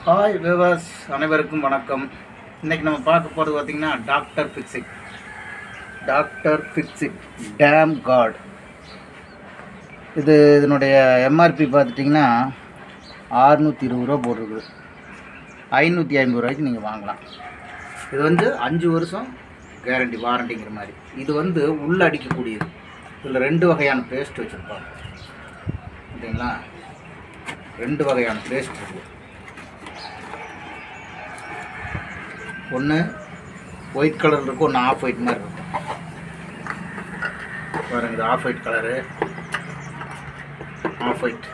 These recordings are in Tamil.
ஹாய் விவர்ஸ் அனைவருக்கும் வணக்கம் இன்னைக்கு நம்ம பார்க்க போகிறது பார்த்திங்கன்னா doctor Fixit doctor Fixit damp guard இது இதனுடைய எம்ஆர்பி பார்த்துட்டிங்கன்னா ஆறுநூற்றி இருபது ரூபா போட்டிருக்குது ஐநூற்றி ஐம்பது ரூபாய்க்கு நீங்கள் வாங்கலாம் இது வந்து அஞ்சு வருஷம் கேரண்டி வாரண்டிங்கிற மாதிரி இது வந்து உள்ள அடிக்கக்கூடியது இதில் ரெண்டு வகையான பேஸ்ட் வச்சுருப்பாங்க ஓகேங்களா ரெண்டு வகையான பேஸ்ட் இருக்குது ஒன்று ஒயிட் கலர் இருக்கும் ஒன்று ஆஃப் ஒயிட் மாதிரி இருக்கும் பாருங்க இது off white colour off white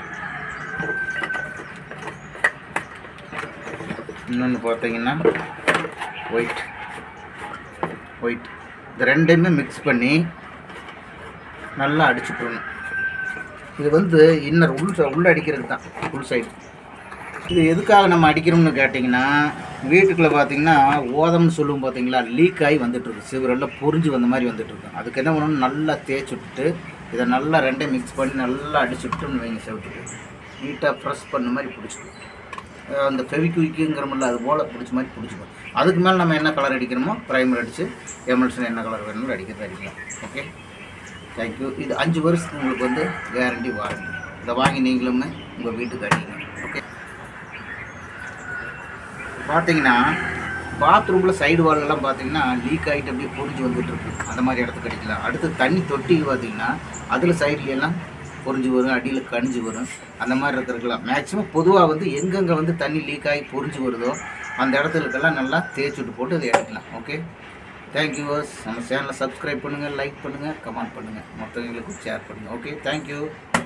இன்னொன்று பார்த்தீங்கன்னா ஒயிட் ஒயிட் இது ரெண்டையுமே மிக்ஸ் பண்ணி நல்லா அடிச்சுக்கணும் இது வந்து இன்னர் உள் ச- உள்ள அடிக்கிறது தான் உள் சைடு இது எதுக்காக நம்ம அடிக்கிறோம்னு கேட்டிங்கன்னா வீட்டுக்குள்ளே பார்த்தீங்கன்னா ஓதம்னு சொல்லுவோம் பார்த்தீங்களா லீக் ஆகி வந்துட்டுருக்கு சிவரெல்லாம் பொறிஞ்சு வந்த மாதிரி வந்துட்டுருக்கு அதுக்கு என்ன பண்ணணும் நல்லா தேய்ச்சி விட்டுட்டு இதை நல்லா ரெண்டையும் மிக்ஸ் பண்ணி நல்லா அடிச்சு விட்டுன்னு வைங்க செவிட்டுக்கு நீட்டாக ப்ரெஸ் பண்ண மாதிரி பிடிச்சிக்கும் அஹ் அந்த ஃபெவிக்விக்குங்கிறமில்ல அது போல் பிடிச்ச மாதிரி பிடிச்சிக்கும் அதுக்கு மேலே நம்ம என்ன கலர் அடிக்கணுமோ ப்ரைமர் அடித்து எமல்சன் என்ன கலர் வேணுமோ அடிக்கிறது அடிக்கலாம் ஓகே தேங்க்யூ இது அஞ்சு வருஷத்துக்கு உங்களுக்கு வந்து கேரண்டி வாரண்டி இதை வாங்கி நீங்களுமே உங்கள் வீட்டுக்கு அடிங்க ஓகே பார்த்தீங்கன்னா பாத்ரூமில் சைடு வாலெல்லாம் பார்த்தீங்கன்னா லீக் ஆகிட்டு அப்படியே பொறிஞ்சு வந்துட்டு இருக்கு அந்த மாதிரி இடத்துக்கு அடிக்கலாம் அடுத்து தண்ணி தொட்டி பார்த்தீங்கன்னா அதில் சைடுல எல்லாம் பொறிஞ்சு வரும் அடியில் கணிஞ்சு வரும் அந்த மாதிரி இருக்கிறதுக்கெல்லாம் மேக்ஸிமம் பொதுவாக வந்து எங்கெங்கே வந்து தண்ணி லீக் ஆகி பொறிஞ்சு வருதோ அந்த இடத்துலக்கெல்லாம் நல்லா தேய்ச்சி விட்டு போட்டு அதை எடுக்கலாம் ஓகே தேங்க்யூ நம்ம சேனலை சப்ஸ்கிரைப் பண்ணுங்கள் லைக் பண்ணுங்கள் கமெண்ட் பண்ணுங்கள் மற்றவங்களுக்கு ஷேர் பண்ணுங்கள் ஓகே தேங்க்யூ